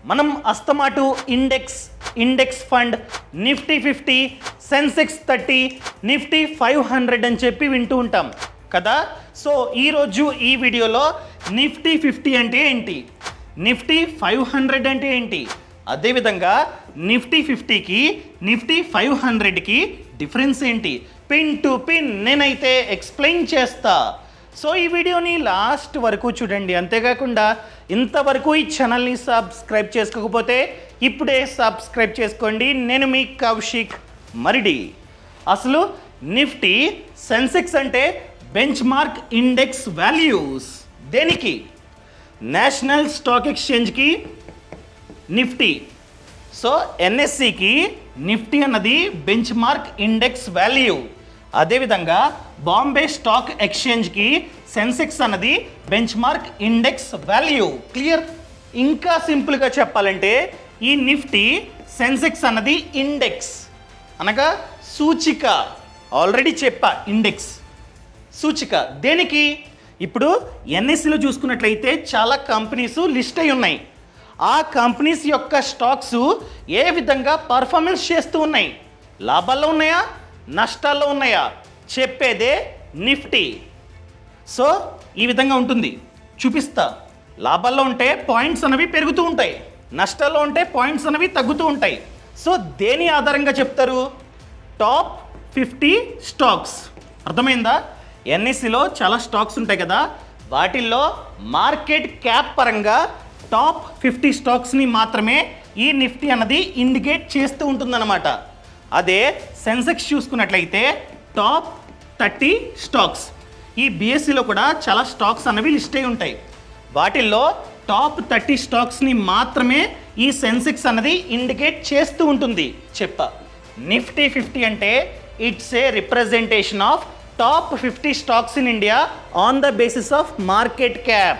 మనం అస్తమాటు index index fund Nifty fifty Sensex thirty Nifty five hundred అని చెప్పి వింటూ ఉంటాం కదా సో ఈరోజు ఈ వీడియోలో నిఫ్టీ ఫిఫ్టీ అంటే ఏంటి నిఫ్టీ ఫైవ్ హండ్రెడ్ అంటే ఏంటి అదేవిధంగా నిఫ్టీ ఫిఫ్టీకి నిఫ్టీ ఫైవ్ హండ్రెడ్కి డిఫరెన్స్ ఏంటి పిన్ టు పిన్ నేనైతే ఎక్స్ప్లెయిన్ చేస్తా సో ఈ వీడియోని లాస్ట్ వరకు చూడండి అంతేకాకుండా ఇంతవరకు ఈ ఛానల్ని సబ్స్క్రైబ్ చేసుకోకపోతే ఇప్పుడే సబ్స్క్రైబ్ చేసుకోండి నేను మీ కౌశిక్ మరిడి అసలు నిఫ్టీ సెన్సెక్స్ అంటే బెంచ్ మార్క్ ఇండెక్స్ వాల్యూస్ దేనికి నేషనల్ స్టాక్ ఎక్స్చేంజ్కి నిఫ్టీ సో ఎన్ఎస్సికి నిఫ్టీ అన్నది బెంచ్ మార్క్ ఇండెక్స్ వాల్యూ అదేవిధంగా బాంబే స్టాక్ ఎక్స్చేంజ్కి సెన్సెక్స్ అన్నది benchmark index value clear ఇంకా సింపుల్గా చెప్పాలంటే ఈ నిఫ్టీ సెన్సెక్స్ అన్నది ఇండెక్స్ అనగా సూచిక ఆల్రెడీ చెప్పా ఇండెక్స్ సూచిక దేనికి ఇప్పుడు ఎన్ఎస్సిలో చూసుకున్నట్లయితే చాలా కంపెనీస్ లిస్ట్ అయి ఉన్నాయి ఆ కంపెనీస్ యొక్క స్టాక్స్ ఏ విధంగా పర్ఫార్మెన్స్ చేస్తూ ఉన్నాయి లాభాల్లో ఉన్నాయా నష్టాల్లో ఉన్నాయా చెప్పేదే నిఫ్టీ సో ఈ విధంగా ఉంటుంది చూపిస్తా లాభాల్లో ఉంటే పాయింట్స్ అనేవి పెరుగుతూ ఉంటాయి నష్టాల్లో ఉంటే పాయింట్స్ అనేవి తగ్గుతూ ఉంటాయి సో దేని ఆధారంగా చెప్తారు టాప్ ఫిఫ్టీ స్టాక్స్ అర్థమైందా ఎన్ఎస్సిలో చాలా స్టాక్స్ ఉంటాయి కదా వాటిల్లో మార్కెట్ క్యాప్ పరంగా టాప్ ఫిఫ్టీ స్టాక్స్ని మాత్రమే ఈ నిఫ్టీ అన్నది ఇండికేట్ చేస్తూ ఉంటుందన్నమాట అదే సెన్సెక్స్ చూసుకున్నట్లయితే టాప్ థర్టీ స్టాక్స్ ఈ బిఎస్సిలో కూడా చాలా స్టాక్స్ అనేవి లిస్ట్ అయి ఉంటాయి వాటిల్లో టాప్ థర్టీ స్టాక్స్ని మాత్రమే ఈ సెన్సెక్స్ అన్నది ఇండికేట్ చేస్తూ ఉంటుంది చెప్ప నిఫ్టీ ఫిఫ్టీ అంటే it's a representation of top fifty stocks in India on the basis of market cap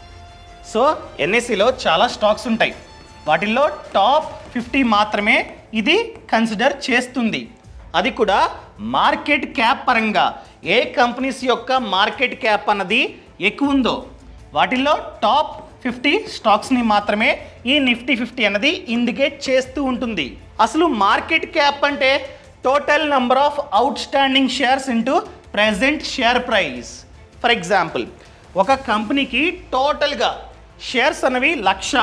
so ఎన్ఎస్సిలో చాలా స్టాక్స్ ఉంటాయి వాటిల్లో టాప్ ఫిఫ్టీ మాత్రమే ఇది కన్సిడర్ చేస్తుంది అది కూడా మార్కెట్ క్యాప్ పరంగా ఏ కంపెనీస్ యొక్క మార్కెట్ క్యాప్ అన్నది ఎక్కువ ఉందో వాటిల్లో టాప్ ఫిఫ్టీ స్టాక్స్ని మాత్రమే ఈ నిఫ్టీ ఫిఫ్టీ అన్నది ఇండికేట్ చేస్తూ ఉంటుంది అసలు మార్కెట్ క్యాప్ అంటే total number of outstanding shares into present share price for example ఒక కంపెనీకి టోటల్గా షేర్స్ అనేవి లక్ష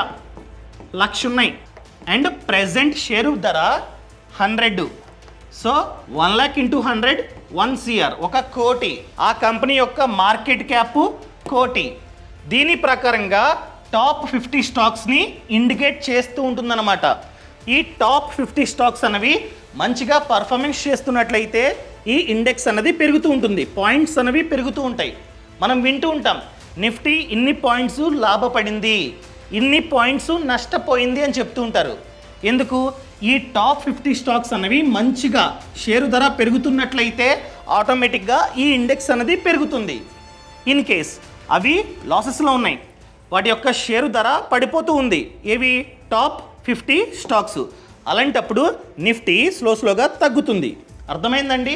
లక్ష ఉన్నాయి అండ్ ప్రెజెంట్ షేరు ధర hundred so one lakh into hundred one CR ఒక కోటి ఆ కంపెనీ యొక్క మార్కెట్ క్యాప్ కోటి దీని ప్రకారంగా టాప్ ఫిఫ్టీ స్టాక్స్ని ఇండికేట్ చేస్తూ ఉంటుందన్నమాట ఈ టాప్ ఫిఫ్టీ స్టాక్స్ అనేవి మంచిగా పర్ఫార్మెన్స్ చేస్తున్నట్లయితే ఈ ఇండెక్స్ అనేది పెరుగుతూ ఉంటుంది పాయింట్స్ అనేవి పెరుగుతూ ఉంటాయి మనం వింటూ ఉంటాం నిఫ్టీ ఇన్ని పాయింట్స్ లాభపడింది ఇన్ని పాయింట్స్ నష్టపోయింది అని చెప్తూ ఉంటారు ఎందుకు ఈ టాప్ ఫిఫ్టీ స్టాక్స్ అనేవి మంచిగా షేరు ధర పెరుగుతున్నట్లయితే ఆటోమేటిక్గా ఈ ఇండెక్స్ అనేది పెరుగుతుంది ఇన్ కేస్ అవి లాసెస్లో ఉన్నాయి వాటి యొక్క షేరు ధర పడిపోతూ ఉంది ఏవి టాప్ ఫిఫ్టీ స్టాక్స్ అలాంటప్పుడు నిఫ్టీ స్లో స్లోగా తగ్గుతుంది అర్థమైందండి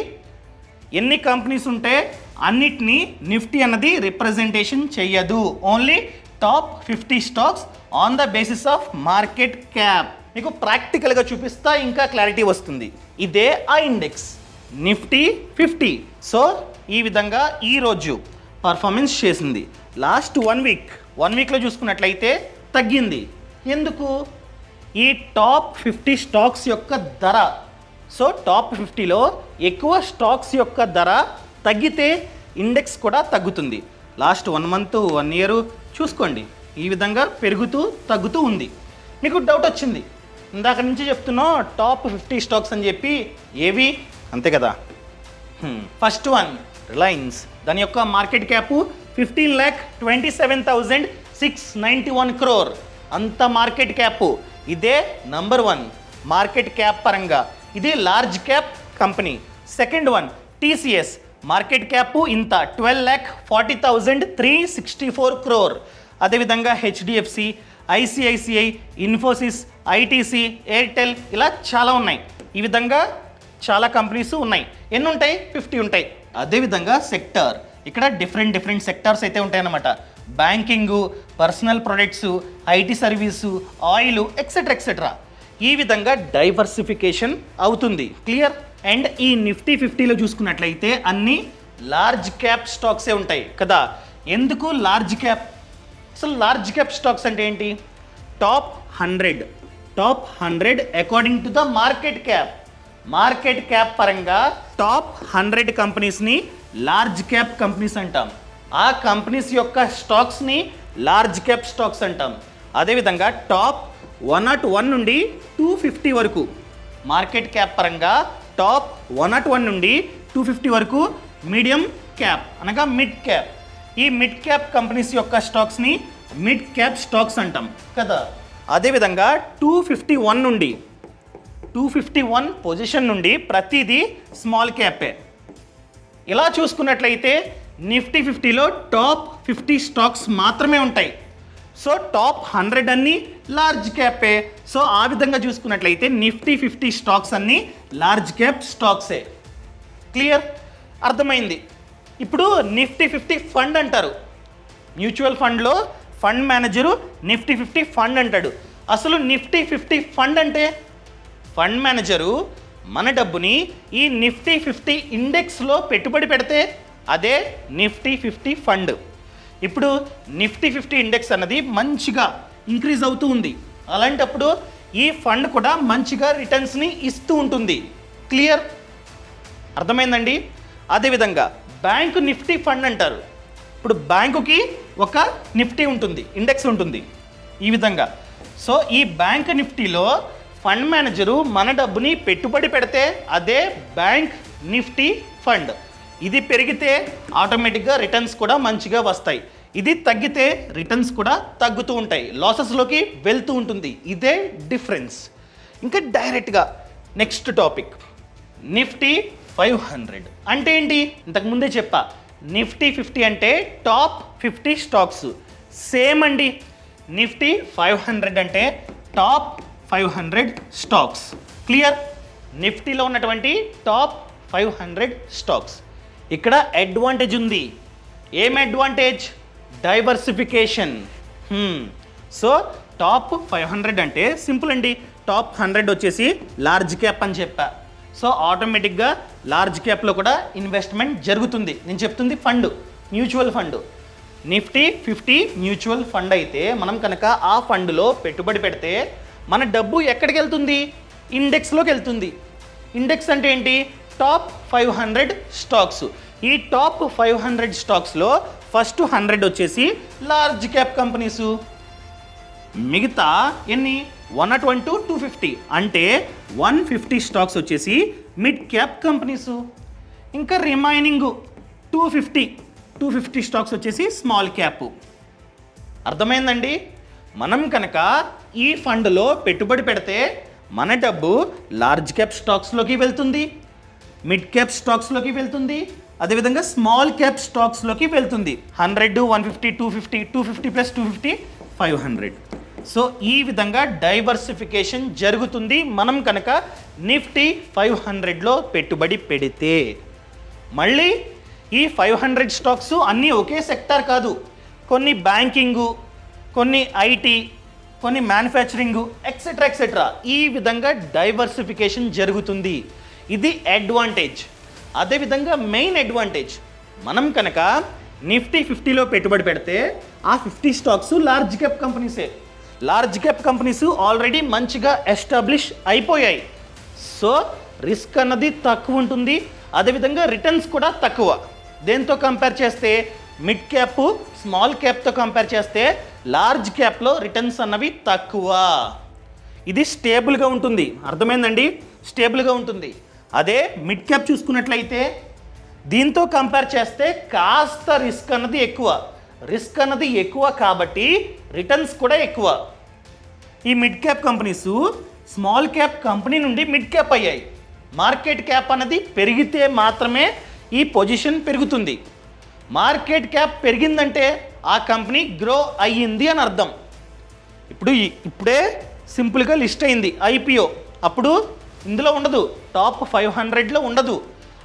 ఎన్ని కంపెనీస్ ఉంటే అన్నిటినీ నిఫ్టీ అన్నది రిప్రజెంటేషన్ చెయ్యదు only top fifty stocks on the basis of market cap మీకు ప్రాక్టికల్గా చూపిస్తా ఇంకా క్లారిటీ వస్తుంది ఇదే ఆ ఇండెక్స్ నిఫ్టీ ఫిఫ్టీ సో ఈ విధంగా ఈరోజు పర్ఫార్మెన్స్ చేసింది లాస్ట్ వన్ వీక్ వన్ వీక్లో చూసుకున్నట్లయితే తగ్గింది ఎందుకు ఈ టాప్ ఫిఫ్టీ స్టాక్స్ యొక్క ధర సో టాప్ ఫిఫ్టీలో ఎక్కువ స్టాక్స్ యొక్క ధర తగ్గితే ఇండెక్స్ కూడా తగ్గుతుంది last one month one year చూసుకోండి ఈ విధంగా పెరుగుతూ తగ్గుతూ ఉంది మీకు డౌట్ వచ్చింది ఇందాక నుంచి చెప్తున్నాం టాప్ ఫిఫ్టీ స్టాక్స్ అని చెప్పి ఏవి అంతే కదా ఫస్ట్ వన్ రిలయన్స్ దాని యొక్క market cap fifteen lakh twenty seven thousand six ninety one crore అంత మార్కెట్ క్యాప్ ఇదే నంబర్ వన్ మార్కెట్ క్యాప్ పరంగా ఇది large cap company second one TCS market cap ఇంత twelve lakh forty thousand three sixty four crore అదేవిధంగా HDFC ICICI Infosys ITC Airtel ఇలా చాలా ఉన్నాయి ఈ విధంగా చాలా కంపెనీస్ ఉన్నాయి ఎన్ని ఉంటాయి ఫిఫ్టీ ఉంటాయి అదేవిధంగా సెక్టర్ ఇక్కడ డిఫరెంట్ డిఫరెంట్ సెక్టార్స్ అయితే ఉంటాయన్నమాట banking personal products IT service oil etcetera etcetera ఈ విధంగా డైవర్సిఫికేషన్ అవుతుంది క్లియర్ అండ్ ఈ నిఫ్టీ ఫిఫ్టీలో చూసుకున్నట్లయితే అన్ని లార్జ్ క్యాప్ స్టాక్సే ఉంటాయి కదా ఎందుకు లార్జ్ క్యాప్ అసలు లార్జ్ క్యాప్ స్టాక్స్ అంటే ఏంటి top hundred top hundred according to the market cap market cap పరంగా టాప్ హండ్రెడ్ కంపెనీస్ని లార్జ్ క్యాప్ కంపెనీస్ అంటాం ఆ కంపెనీస్ యొక్క స్టాక్స్ని లార్జ్ క్యాప్ స్టాక్స్ అంటాం అదేవిధంగా టాప్ వన్ నాట్ వన్ నుండి టూ ఫిఫ్టీ వరకు మార్కెట్ క్యాప్ పరంగా టాప్ వన్ నాట్ వన్ నుండి టూ ఫిఫ్టీ వరకు మీడియం క్యాప్ అనగా మిడ్ క్యాప్ ఈ మిడ్ క్యాప్ కంపెనీస్ యొక్క స్టాక్స్ని మిడ్ క్యాప్ స్టాక్స్ అంటాం కదా అదేవిధంగా టూ ఫిఫ్టీ వన్ నుండి టూ ఫిఫ్టీ వన్ పొజిషన్ నుండి ప్రతిదీ స్మాల్ క్యాపే ఇలా చూసుకున్నట్లయితే నిఫ్టీ ఫిఫ్టీలో టాప్ ఫిఫ్టీ స్టాక్స్ మాత్రమే ఉంటాయి సో టాప్ హండ్రెడ్ అన్ని లార్జ్ క్యాపే సో ఆ విధంగా చూసుకున్నట్లయితే నిఫ్టీ ఫిఫ్టీ స్టాక్స్ అన్ని లార్జ్ క్యాప్ స్టాక్సే క్లియర్ అర్థమైంది ఇప్పుడు నిఫ్టీ ఫిఫ్టీ ఫండ్ అంటారు మ్యూచువల్ ఫండ్లో fund manager Nifty fifty fund అంటాడు అసలు నిఫ్టీ ఫిఫ్టీ ఫండ్ అంటే ఫండ్ మేనేజరు మన డబ్బుని ఈ నిఫ్టీ ఫిఫ్టీ ఇండెక్స్లో పెట్టుబడి పెడితే అదే నిఫ్టీ ఫిఫ్టీ ఫండ్ ఇప్పుడు నిఫ్టీ ఫిఫ్టీ ఇండెక్స్ అన్నది మంచిగా ఇంక్రీజ్ అవుతూ ఉంది అలాంటప్పుడు ఈ ఫండ్ కూడా మంచిగా రిటర్న్స్ని ఇస్తూ ఉంటుంది క్లియర్ అర్థమైందండి అదేవిధంగా బ్యాంకు నిఫ్టీ ఫండ్ అంటారు ఇప్పుడు బ్యాంకుకి ఒక నిఫ్టీ ఉంటుంది ఇండెక్స్ ఉంటుంది ఈ విధంగా సో ఈ బ్యాంక్ నిఫ్టీలో ఫండ్ మేనేజరు మన డబ్బుని పెట్టుబడి పెడితే అదే బ్యాంక్ నిఫ్టీ ఫండ్ ఇది పెరిగితే ఆటోమేటిక్గా రిటర్న్స్ కూడా మంచిగా వస్తాయి ఇది తగ్గితే రిటర్న్స్ కూడా తగ్గుతూ ఉంటాయి లాసెస్లోకి వెళ్తూ ఉంటుంది ఇదే డిఫరెన్స్ ఇంకా డైరెక్ట్గా next topic Nifty five hundred అంటే ఏంటి ఇంతకు ముందే చెప్పా నిఫ్టీ ఫిఫ్టీ అంటే టాప్ ఫిఫ్టీ స్టాక్స్ సేమ్ అండి నిఫ్టీ ఫైవ్ హండ్రెడ్ అంటే top five hundred stocks clear నిఫ్టీలో ఉన్నటువంటి టాప్ ఫైవ్ హండ్రెడ్ స్టాక్స్ ఇక్కడ అడ్వాంటేజ్ ఉంది ఏం advantage diversification so top five hundred అంటే సింపుల్ అండి టాప్ హండ్రెడ్ వచ్చేసి లార్జ్ క్యాప్ అని చెప్పా సో ఆటోమేటిక్గా లార్జ్ క్యాప్లో కూడా ఇన్వెస్ట్మెంట్ జరుగుతుంది నేను చెప్తుంది fund mutual fund Nifty fifty mutual fund అయితే మనం కనుక ఆ ఫండ్లో పెట్టుబడి పెడితే మన డబ్బు ఎక్కడికి వెళ్తుంది ఇండెక్స్లోకి వెళ్తుంది ఇండెక్స్ అంటే ఏంటి టాప్ ఫైవ్ హండ్రెడ్ స్టాక్స్ ఈ టాప్ ఫైవ్ హండ్రెడ్ స్టాక్స్లో ఫస్ట్ హండ్రెడ్ వచ్చేసి లార్జ్ క్యాప్ కంపెనీసు మిగతా ఎన్ని one not one to two fifty అంటే వన్ ఫిఫ్టీ స్టాక్స్ వచ్చేసి మిడ్ క్యాప్ కంపెనీస్ ఇంకా remaining two fifty two fifty stocks వచ్చేసి స్మాల్ క్యాప్ అర్థమైందండి మనం కనుక ఈ ఫండ్లో పెట్టుబడి పెడితే మన డబ్బు లార్జ్ క్యాప్ స్టాక్స్లోకి వెళ్తుంది మిడ్ క్యాప్ స్టాక్స్లోకి వెళ్తుంది అదేవిధంగా స్మాల్ క్యాప్ స్టాక్స్లోకి వెళ్తుంది hundred one fifty two fifty two fifty plus two fifty five hundred so ఈ విధంగా డైవర్సిఫికేషన్ జరుగుతుంది మనం కనుక నిఫ్టీ ఫైవ్ హండ్రెడ్లో పెట్టుబడి పెడితే మళ్ళీ ఈ ఫైవ్ హండ్రెడ్ స్టాక్స్ అన్నీ ఒకే సెక్టార్ కాదు కొన్ని బ్యాంకింగు కొన్ని ఐటీ కొన్ని మ్యానుఫ్యాక్చరింగు ఎక్సెట్రా ఎక్సెట్రా ఈ విధంగా డైవర్సిఫికేషన్ జరుగుతుంది ఇది అడ్వాంటేజ్ అదేవిధంగా మెయిన్ అడ్వాంటేజ్ మనం కనుక నిఫ్టీ ఫిఫ్టీలో పెట్టుబడి పెడితే ఆ ఫిఫ్టీ స్టాక్స్ లార్జ్ క్యాప్ కంపెనీసే లార్జ్ క్యాప్ కంపెనీస్ ఆల్రెడీ మంచిగా ఎస్టాబ్లిష్ అయిపోయాయి సో రిస్క్ అన్నది తక్కువ ఉంటుంది అదేవిధంగా రిటర్న్స్ కూడా తక్కువ దేంతో కంపేర్ చేస్తే మిడ్ క్యాప్ స్మాల్ క్యాప్తో కంపేర్ చేస్తే లార్జ్ క్యాప్లో రిటర్న్స్ అన్నవి తక్కువ ఇది స్టేబుల్గా ఉంటుంది అర్థమైందండి స్టేబుల్గా ఉంటుంది అదే మిడ్ క్యాప్ చూసుకున్నట్లయితే దీంతో కంపేర్ చేస్తే కాస్త రిస్క్ అన్నది ఎక్కువ రిస్క్ అన్నది ఎక్కువ కాబట్టి రిటర్న్స్ కూడా ఎక్కువ ఈ mid cap companies small cap company నుండి మిడ్ క్యాప్ అయ్యాయి మార్కెట్ క్యాప్ అన్నది పెరిగితే మాత్రమే ఈ పొజిషన్ పెరుగుతుంది మార్కెట్ క్యాప్ పెరిగిందంటే ఆ కంపెనీ గ్రో అయ్యింది అని అర్థం ఇప్పుడు ఈ- ఇప్పుడే సింపుల్గా లిస్ట్ అయింది ఐపీఓ అప్పుడు ఇందులో ఉండదు టాప్ ఫైవ్ హండ్రెడ్లో ఉండదు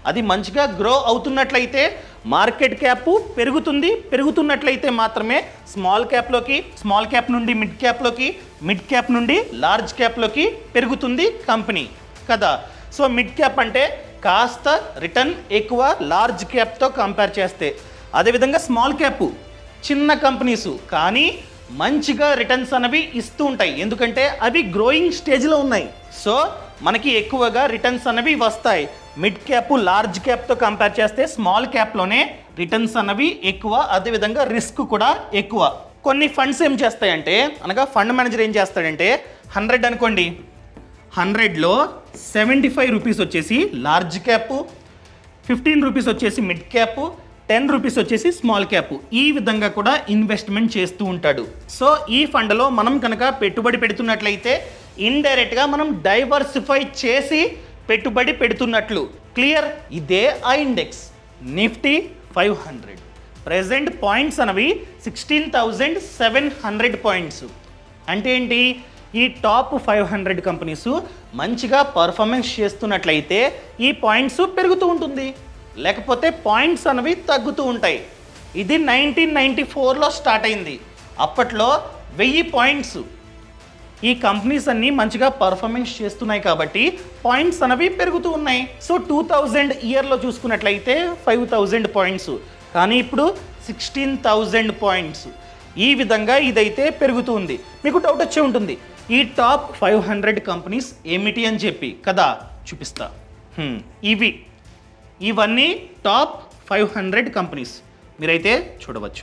అది మంచిగా గ్రో అవుతున్నట్లయితే మార్కెట్ క్యాప్ పెరుగుతుంది పెరుగుతున్నట్లయితే మాత్రమే స్మాల్ క్యాప్లోకి స్మాల్ క్యాప్ నుండి మిడ్ క్యాప్లోకి మిడ్ క్యాప్ నుండి లార్జ్ క్యాప్లోకి పెరుగుతుంది కంపెనీ కదా సో మిడ్ క్యాప్ అంటే కాస్త రిటర్న్ ఎక్కువ లార్జ్ క్యాప్తో కంపేర్ చేస్తే అదేవిధంగా స్మాల్ క్యాప్ చిన్న కంపెనీస్ కానీ మంచిగా రిటర్న్స్ అనేవి ఇస్తూ ఉంటాయి ఎందుకంటే అవి గ్రోయింగ్ స్టేజ్లో ఉన్నాయి సో మనకి ఎక్కువగా రిటర్న్స్ అనేవి వస్తాయి మిడ్ క్యాప్ లార్జ్ క్యాప్తో కంపేర్ చేస్తే స్మాల్ క్యాప్లోనే రిటర్న్స్ అనేవి ఎక్కువ అదేవిధంగా రిస్క్ కూడా ఎక్కువ కొన్ని ఫండ్స్ ఏం చేస్తాయంటే అనగా ఫండ్ మేనేజర్ ఏం చేస్తాడంటే హండ్రెడ్ అనుకోండి హండ్రెడ్లో సెవెంటీ ఫైవ్ రూపీస్ వచ్చేసి లార్జ్ క్యాప్ ఫిఫ్టీన్ రూపీస్ వచ్చేసి మిడ్ క్యాప్ టెన్ రూపీస్ వచ్చేసి స్మాల్ క్యాప్ ఈ విధంగా కూడా ఇన్వెస్ట్మెంట్ చేస్తూ ఉంటాడు సో ఈ ఫండ్లో మనం కనుక పెట్టుబడి పెడుతున్నట్లయితే ఇండైరెక్ట్గా మనం డైవర్సిఫై చేసి పెట్టుబడి పెడుతున్నట్లు క్లియర్ ఇదే ఆ index Nifty five hundred present points అనేవి sixteen thousand seven hundred points అంటే ఏంటి ఈ టాప్ ఫైవ్ హండ్రెడ్ కంపెనీస్ మంచిగా పర్ఫార్మెన్స్ చేస్తున్నట్లయితే ఈ పాయింట్స్ పెరుగుతూ ఉంటుంది లేకపోతే పాయింట్స్ అనేవి తగ్గుతూ ఉంటాయి ఇది నైన్టీన్ నైంటీ ఫోర్లో స్టార్ట్ అయింది అప్పట్లో వెయ్యి పాయింట్స్ ఈ కంపెనీస్ అన్నీ మంచిగా పర్ఫార్మెన్స్ చేస్తున్నాయి కాబట్టి పాయింట్స్ అనేవి పెరుగుతూ ఉన్నాయి సో టూ థౌజండ్ ఇయర్లో చూసుకున్నట్లయితే ఫైవ్ థౌజండ్ పాయింట్స్ కానీ ఇప్పుడు సిక్స్టీన్ థౌజండ్ పాయింట్స్ ఈ విధంగా ఇదైతే పెరుగుతూ ఉంది మీకు డౌట్ వచ్చే ఉంటుంది ఈ టాప్ ఫైవ్ హండ్రెడ్ కంపెనీస్ ఏమిటి అని చెప్పి కదా చూపిస్తా హ్మ్, ఇవి ఇవన్నీ టాప్ ఫైవ్ హండ్రెడ్ కంపెనీస్ మీరైతే చూడవచ్చు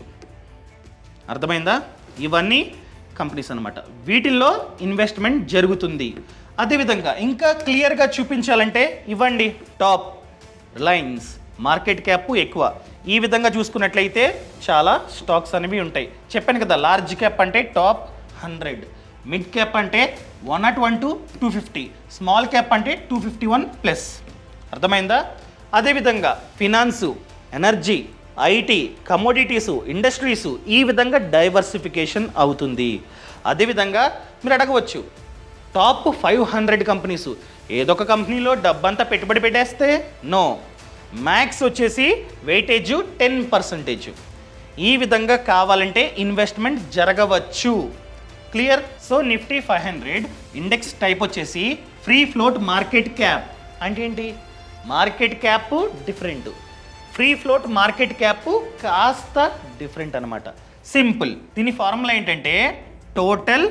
అర్థమైందా ఇవన్నీ కంపెనీస్ అన్నమాట వీటిల్లో ఇన్వెస్ట్మెంట్ జరుగుతుంది అదేవిధంగా ఇంకా క్లియర్గా చూపించాలంటే ఇవ్వండి టాప్ రిలయన్స్ మార్కెట్ క్యాప్ ఎక్కువ ఈ విధంగా చూసుకున్నట్లయితే చాలా స్టాక్స్ అనేవి ఉంటాయి చెప్పాను కదా లార్జ్ క్యాప్ అంటే టాప్ హండ్రెడ్ మిడ్ క్యాప్ అంటే one not one to two fifty small cap అంటే టూ ఫిఫ్టీ వన్ ప్లస్ అర్థమైందా అదేవిధంగా finance energy IT commodities industries ఈ విధంగా డైవర్సిఫికేషన్ అవుతుంది అదేవిధంగా మీరు అడగవచ్చు టాప్ ఫైవ్ హండ్రెడ్ కంపెనీస్ ఏదో ఒక కంపెనీలో డబ్బంతా పెట్టుబడి పెట్టేస్తే నో మ్యాక్స్ వచ్చేసి వెయిటేజ్ టెన్ పర్సంటేజ్ ఈ విధంగా కావాలంటే ఇన్వెస్ట్మెంట్ జరగవచ్చు clear so Nifty five hundred index type వచ్చేసి ఫ్రీ ఫ్లోట్ మార్కెట్ క్యాప్ అంటే ఏంటి market cap different free float market cap కాస్త డిఫరెంట్ అనమాట సింపుల్ దీని ఫార్ములా ఏంటంటే total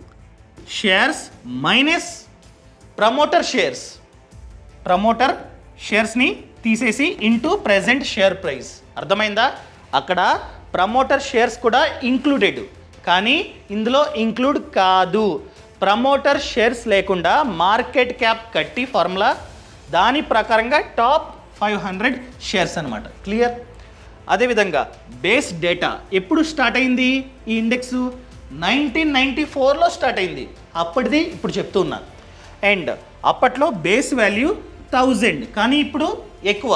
shares minus promoter shares promoter షేర్స్ని తీసేసి ఇంటూ ప్రెజెంట్ షేర్ ప్రైస్ అర్థమైందా అక్కడ ప్రమోటర్ షేర్స్ కూడా ఇంక్లూడెడ్ కానీ ఇందులో ఇంక్లూడ్ కాదు ప్రమోటర్ షేర్స్ లేకుండా మార్కెట్ క్యాప్ కట్టి ఫార్ములా దాని ప్రకారంగా టాప్ ఫైవ్ హండ్రెడ్ షేర్స్ అనమాట క్లియర్ అదేవిధంగా బేస్ డేటా ఎప్పుడు స్టార్ట్ అయింది ఈ ఇండెక్స్ నైన్టీన్ నైంటీ ఫోర్లో స్టార్ట్ అయింది అప్పటిది ఇప్పుడు చెప్తున్నా అండ్ అప్పట్లో బేస్ వాల్యూ థౌజండ్ కానీ ఇప్పుడు ఎక్కువ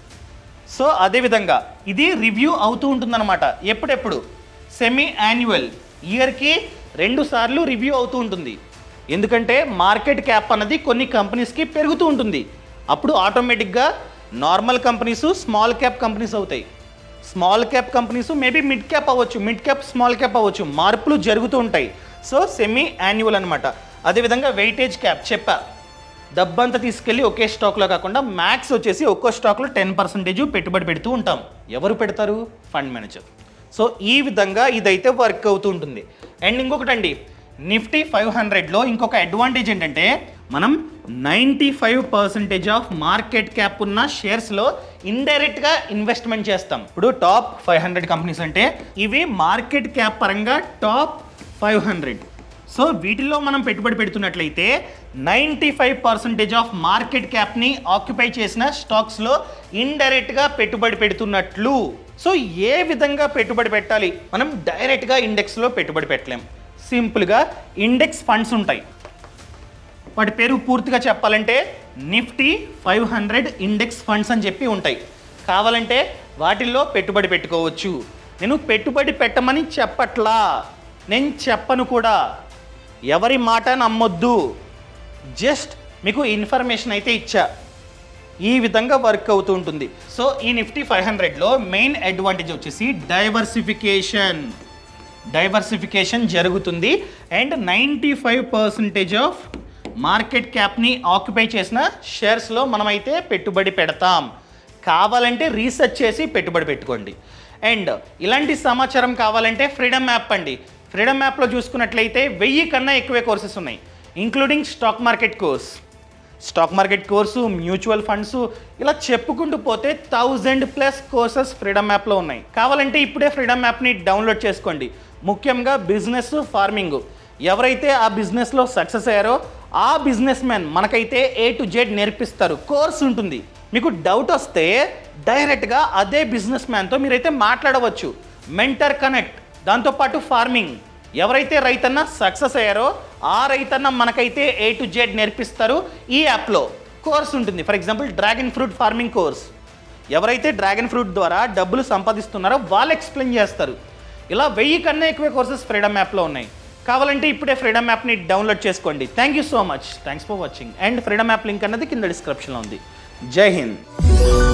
సో అదేవిధంగా ఇది రివ్యూ అవుతూ ఉంటుందన్నమాట ఎప్పుడెప్పుడు సెమీ యాన్యువల్ ఇయర్కి రెండు సార్లు రివ్యూ అవుతూ ఉంటుంది ఎందుకంటే మార్కెట్ క్యాప్ అన్నది కొన్ని కంపెనీస్కి పెరుగుతూ ఉంటుంది అప్పుడు ఆటోమేటిక్గా normal companies small cap companies అవుతాయి small cap companies maybe mid cap అవ్వచ్చు మిడ్ క్యాప్ స్మాల్ క్యాప్ అవ్వచ్చు మార్పులు జరుగుతూ ఉంటాయి సో సెమీ యాన్యువల్ అనమాట అదేవిధంగా వెయిటేజ్ క్యాప్ చెప్పా డబ్బంతా తీసుకెళ్ళి ఒకే స్టాక్లో కాకుండా మ్యాక్స్ వచ్చేసి ఒక్కో స్టాక్లో టెన్ పర్సెంటేజ్ పెట్టుబడి పెడుతూ ఉంటాం ఎవరు పెడతారు ఫండ్ మేనేజర్ సో ఈ విధంగా ఇదైతే వర్క్ అవుతూ ఉంటుంది అండ్ ఇంకొకటి అండి నిఫ్టీ ఫైవ్ హండ్రెడ్లో ఇంకొక అడ్వాంటేజ్ ఏంటంటే మనం ninety five percentage of market cap ఉన్న షేర్స్లో ఇండైరెక్ట్గా ఇన్వెస్ట్మెంట్ చేస్తాం ఇప్పుడు టాప్ ఫైవ్ హండ్రెడ్ కంపెనీస్ అంటే ఇవి మార్కెట్ క్యాప్ పరంగా టాప్ ఫైవ్ హండ్రెడ్ సో వీటిలో మనం పెట్టుబడి పెడుతున్నట్లయితే ninety five percentage of market క్యాప్ని ఆక్యుపై చేసిన స్టాక్స్లో ఇండైరెక్ట్గా పెట్టుబడి పెడుతున్నట్లు సో ఏ విధంగా పెట్టుబడి పెట్టాలి మనం డైరెక్ట్గా ఇండెక్స్లో పెట్టుబడి పెట్టలేం సింపుల్గా ఇండెక్స్ ఫండ్స్ ఉంటాయి వాటి పేరు పూర్తిగా చెప్పాలంటే Nifty five hundred index funds అని చెప్పి ఉంటాయి కావాలంటే వాటిల్లో పెట్టుబడి పెట్టుకోవచ్చు నేను పెట్టుబడి పెట్టమని చెప్పట్లా నేను చెప్పను కూడా ఎవరి మాట నమ్మొద్దు జస్ట్ మీకు ఇన్ఫర్మేషన్ అయితే ఇచ్చా ఈ విధంగా వర్క్ అవుతూ ఉంటుంది సో ఈ నిఫ్టీ ఫైవ్ హండ్రెడ్లో మెయిన్ అడ్వాంటేజ్ వచ్చేసి డైవర్సిఫికేషన్ డైవర్సిఫికేషన్ జరుగుతుంది and ninety five percentage of market క్యాప్ని ఆక్యుపై చేసిన షేర్స్లో మనమైతే పెట్టుబడి పెడతాం కావాలంటే రీసెర్చ్ చేసి పెట్టుబడి పెట్టుకోండి అండ్ ఇలాంటి సమాచారం కావాలంటే ఫ్రీడమ్ యాప్ అండి ఫ్రీడమ్ యాప్లో చూసుకున్నట్లయితే వెయ్యి కన్నా ఎక్కువే కోర్సెస్ ఉన్నాయి including stock market course stock market course mutual funds ఇలా చెప్పుకుంటూ పోతే థౌజండ్ ప్లస్ కోర్సెస్ ఫ్రీడమ్ యాప్లో ఉన్నాయి కావాలంటే ఇప్పుడే ఫ్రీడమ్ యాప్ని డౌన్లోడ్ చేసుకోండి ముఖ్యంగా బిజినెస్ ఫార్మింగ్ ఎవరైతే ఆ బిజినెస్లో సక్సెస్ అయ్యారో ఆ బిజినెస్ మ్యాన్ మనకైతే ఏ టు జెడ్ నేర్పిస్తారు కోర్స్ ఉంటుంది మీకు డౌట్ వస్తే డైరెక్ట్గా అదే బిజినెస్ మ్యాన్తో మీరైతే మాట్లాడవచ్చు మెంటర్ కనెక్ట్ దాంతోపాటు ఫార్మింగ్ ఎవరైతే రైతన్న సక్సెస్ అయ్యారో ఆ రైతన్న మనకైతే ఏ టు జెడ్ నేర్పిస్తారు ఈ యాప్లో కోర్స్ ఉంటుంది for example dragon fruit farming course ఎవరైతే డ్రాగన్ ఫ్రూట్ ద్వారా డబ్బులు సంపాదిస్తున్నారో వాళ్ళు ఎక్స్ప్లెయిన్ చేస్తారు ఇలా వెయ్యి కన్నా ఎక్కువ కోర్సెస్ ఫ్రీడమ్ యాప్లో ఉన్నాయి కావాలంటే ఇప్పుడే ఫ్రీడమ్ యాప్ని డౌన్లోడ్ చేసుకోండి thank you so much thanks for watching and Freedom app link అన్నది కింద డిస్క్రిప్షన్లో ఉంది జై హింద్